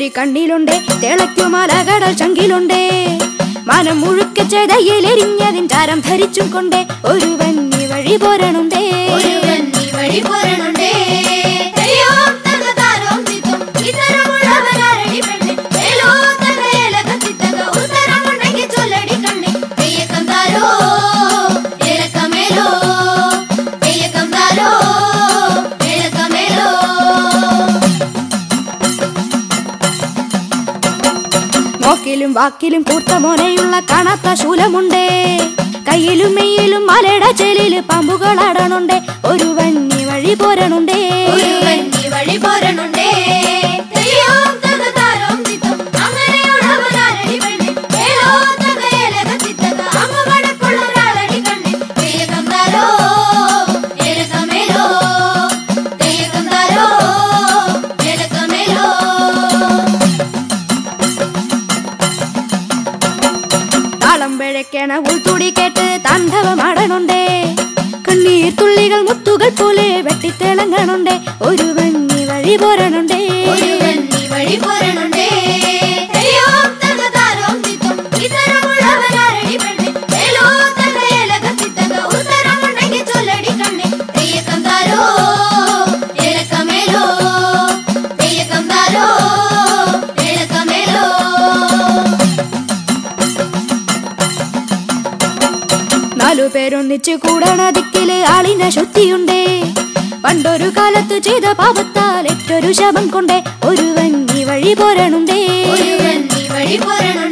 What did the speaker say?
കണ്ണിലുണ്ടേ തിളയ്ക്കുമാല കടൽ ചങ്കിലുണ്ടേ മനം മുഴുക്ക ചെതയിലെരിഞ്ഞതിൻ ചാരം ധരിച്ചും കൊണ്ടേ ഒരു വന്നി വഴി പോരണുണ്ടേ ഒരുവൻ നീ വഴി പോരണുണ്ടേ തെയ്യോം തക താരോം തിത്തും ഇത്തരമുള്ളവരാരടി പെണ്ണെ വേലോ തക ഏലക തിത്തക ഉത്തരമുണ്ടെങ്കിൽ ചൊല്ലടി കണ്ണെ തെയ്യക്കം താരോ ഏലക്കമേലോ തെയ്യക്കം താരോ ഏലക്കമേലോ നോക്കിലും വാക്കിലും കൂർത്ത മോനയുള്ള കാണാത്ത ശൂലമുണ്ടേ കയ്യിലും മെയ്യിലും മലയുടെ ചെലില് പാമ്പുകളാടണുണ്ടേ ഒരു വന്നി വഴി പോരണുണ്ടേ ഒരുവൻ നീ വഴി പോരണുണ്ടേ തെയ്യോം തക താരോം തിത്തും അങ്ങനെയുള്ളവരാരടി പെണ്ണെ വേലോ തക ഏലക തിത്തക അങ്ങ് വടക്കുള്ളൊരാളടി കണ്ണെ തെയ്യക്കം താരോ ഏലക്കമേലോ തെയ്യക്കം താരോ ഏലക്കമേലോ താളം പിഴയ്ക്കണ ഉൾത്തുടി കേട്ട് താണ്ഡവമാടണുണ്ടേ കണ്ണീർ തുള്ളികൾ മുത്തുകൾ പോലെ വെട്ടിത്തിളങ്ങണുണ്ടേ ഒരു വന്നി വഴി പോരണുണ്ടേ ഒരുവൻ നീ വഴി പോരണുണ്ടേ തെയ്യോം തക താരോം തിത്തും ഇത്തരമുള്ളവരാരടി പെണ്ണെ വേലോ തക ഏലക തിത്തക ഉത്തരമുണ്ടെങ്കിൽ ചൊല്ലടി കണ്ണെ തെയ്യക്കം താരോ ഏലക്കമേലോ തെയ്യക്കം താരോ ഏലക്കമേലോ നാലു പേരൊന്നിച്ച് കൂടണ ദിക്കില് ആളിന ശുദ്ധിയുണ്ടേ പണ്ടൊരു കാലത്ത് ചെയ്ത പാപത്താൽ ഏറ്റൊരു ശപം കൊണ്ടേ ഒരു വന്നി വഴി പോരണുണ്ടേ ഒരുവൻ നീ വഴി പോരണുണ്ടേ